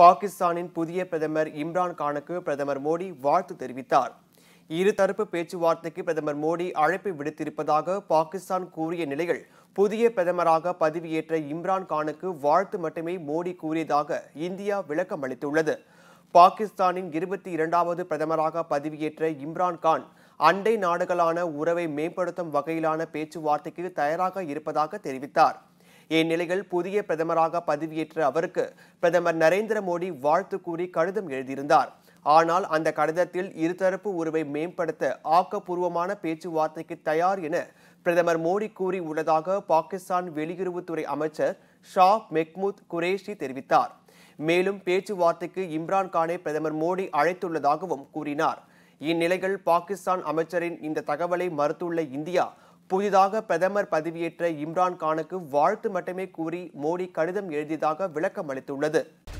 பாகிஸ்தானின் புதிய பிரதமர் இம்ரான் கானுக்கு பிரதமர் மோடி வாழ்த்து தெரிவித்தார் இருதரப்பு பேச்சுவார்த்தைக்கு பிரதமர் மோடி அழைப்பு விடுத்திருப்பதாக பாகிஸ்தான் கூறிய நிலையில் புதிய பிரதமராக பதவியேற்ற இம்ரான் கானுக்கு வாழ்த்து மட்டுமே மோடி கூறியதாக இந்தியா விளக்கம் அளித்துள்ளது பாகிஸ்தானின் இருபத்தி இரண்டாவது பிரதமராக பதவியேற்ற இம்ரான் கான் அண்டை நாடுகளான உறவை மேம்படுத்தும் வகையிலான பேச்சுவார்த்தைக்கு தயாராக இருப்பதாக தெரிவித்தார் இந்நிலையில் புதிய பிரதமராக பதவியேற்ற அவருக்கு பிரதமர் நரேந்திர மோடி வாழ்த்து கூறி கடிதம் எழுதியிருந்தார் ஆனால் அந்த கடிதத்தில் இருதரப்பு உறவை மேம்படுத்த ஆக்கப்பூர்வமான பேச்சுவார்த்தைக்கு தயார் என பிரதமர் மோடி கூறி உள்ளதாக பாகிஸ்தான் வெளியுறவுத்துறை அமைச்சர் ஷா மெஹ்மூத் குரேஷி தெரிவித்தார் மேலும் பேச்சுவார்த்தைக்கு இம்ரான் கானை பிரதமர் மோடி அழைத்துள்ளதாகவும் கூறினார் இந்நிலையில் பாகிஸ்தான் அமைச்சரின் இந்த தகவலை மறுத்துள்ள இந்தியா புதிதாக பிரதமர் பதவியேற்ற இம்ரான் கானுக்கு வாழ்த்து மட்டுமே கூறி மோடி கடிதம் எழுதியதாக விளக்கம் அளித்துள்ளது